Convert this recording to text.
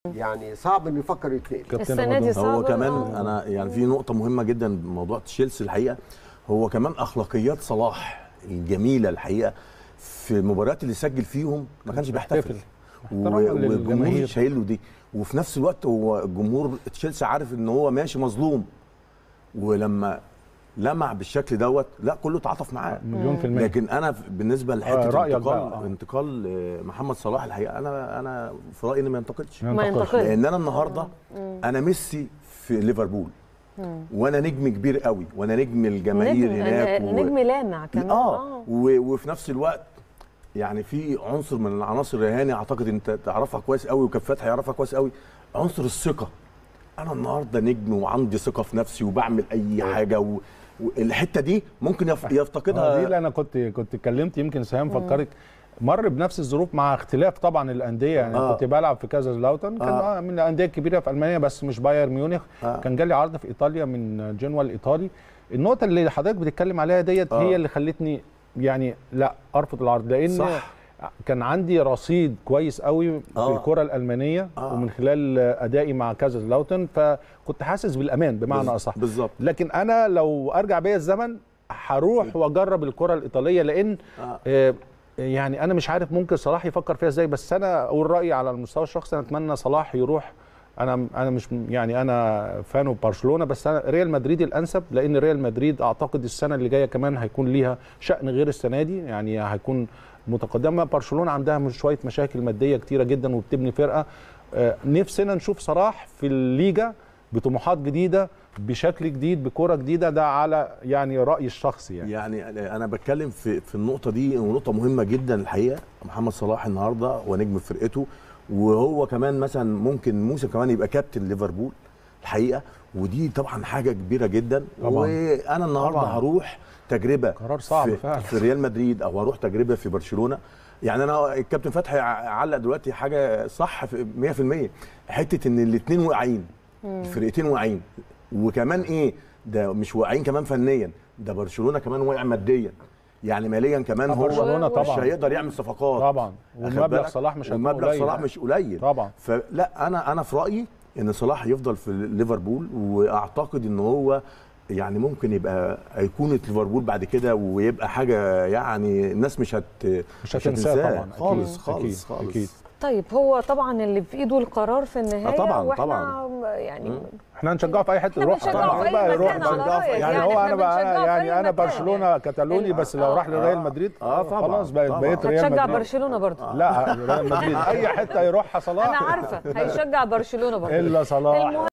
يعني صعب انه يفكر يتنقل كابتن السنة رمضان. دي صعبة هو كمان آه. انا يعني في نقطه مهمه جدا بموضوع تشيلسي الحقيقه هو كمان اخلاقيات صلاح الجميله الحقيقه في المباريات اللي سجل فيهم ما كانش بيحتفل احتفل. و- احتراما والجمهور للجماهير. شايل له دي وفي نفس الوقت هو الجمهور تشيلسي عارف ان هو ماشي مظلوم ولما لمع بالشكل دوت لا كله تعاطف معاه مليون في المية لكن انا ف- بالنسبه آه، لحته رأيك انتقال بقى، آه. انتقال آه، محمد صلاح الحقيقه انا انا في رايي انه ما ينتقلش ما ينتقلش. لان انا النهارده انا ميسي في ليفربول وانا نجم كبير قوي وانا نجم الجماهير نجم هناك و... نجم لامع كمان اه و... وفي نفس الوقت يعني في عنصر من العناصر الرهاني اعتقد انت تعرفها كويس قوي وكان فتحي يعرفها كويس قوي عنصر الثقه انا النهارده نجم وعندي ثقه في نفسي وبعمل اي حاجه و... والحته دي ممكن يف... آه، دي يفتقدها اللي انا كنت كنت اتكلمت يمكن سهام فكرك مر بنفس الظروف مع اختلاف طبعا الانديه يعني آه. كنت بلعب في كذا زلاوتن كان آه. آه. من الانديه الكبيره في المانيا بس مش بايرن ميونخ آه. كان جالي عرض في ايطاليا من جنوا الايطالي النقطه اللي حضرتك بتتكلم عليها ديت آه. هي اللي خلتني يعني لا ارفض العرض لان صح. كان عندي رصيد كويس قوي في آه. الكره الالمانيه آه. ومن خلال ادائي مع كذا زلاوتن فكنت حاسس بالامان بمعنى اصح بالظبط لكن انا لو ارجع بيا الزمن هروح واجرب الكره الايطاليه لان آه. آه. يعني انا مش عارف ممكن صلاح يفكر فيها ازاي بس انا اقول رايي على المستوى الشخصي انا اتمنى صلاح يروح انا انا مش يعني انا فان برشلونه بس أنا ريال مدريد الانسب لان ريال مدريد اعتقد السنه اللي جايه كمان هيكون ليها شان غير السنه دي يعني هيكون متقدمه برشلونه عندها مش شويه مشاكل ماديه كتيره جدا وبتبني فرقه آه، نفسنا نشوف صلاح في الليجا بطموحات جديده بشكل جديد بكره جديده ده على يعني رايي الشخصي يعني يعني انا بتكلم في في النقطه دي ونقطه مهمه جدا الحقيقه محمد صلاح النهارده هو نجم فرقته وهو كمان مثلا ممكن موسى كمان يبقى كابتن ليفربول الحقيقه ودي طبعا حاجه كبيره جدا طبعاً. وانا النهارده طبعاً. هروح تجربه قرار صعب في, فعلا. في ريال مدريد او هروح تجربه في برشلونه يعني انا الكابتن فتحي علق دلوقتي حاجه صح في 100% حته ان الاثنين واقعين الفرقتين واقعين وكمان ايه ده مش واقعين كمان فنيا ده برشلونه كمان واقع ماديا يعني ماليا كمان آه، هو برشلونة مش طبعاً. هيقدر يعمل صفقات طبعا واخد ومبلغ بالك؟ صلاح مش هيكون ومبلغ قليل صلاح يعني. مش قليل طبعا فلا انا انا في رايي ان صلاح يفضل في ليفربول واعتقد ان هو يعني ممكن يبقى ايقونه ليفربول بعد كده ويبقى حاجه يعني الناس مش هت مش هتنساه طبعا خالص أكيد. خالص أكيد. خالص أكيد. طيب هو طبعا اللي في ايده القرار في النهايه آه طبعاً، واحنا طبعاً. يعني احنا هنشجعه في اي حته احنا يروح بنشجعه طبعاً. في أي بقى يروح مكان على بقى. رأيك. يعني, يعني هو احنا انا بقى بنشجعه في يعني أي انا مكان. برشلونه كتالوني أيوة. بس لو راح لريال مدريد آه طبعاً، خلاص بقت طبعاً. بقيت ريال هتشجع مدريد برشلونه برضه لا ريال مدريد اي حته يروحها صلاح انا عارفه هيشجع برشلونه برضه الا صلاح المهم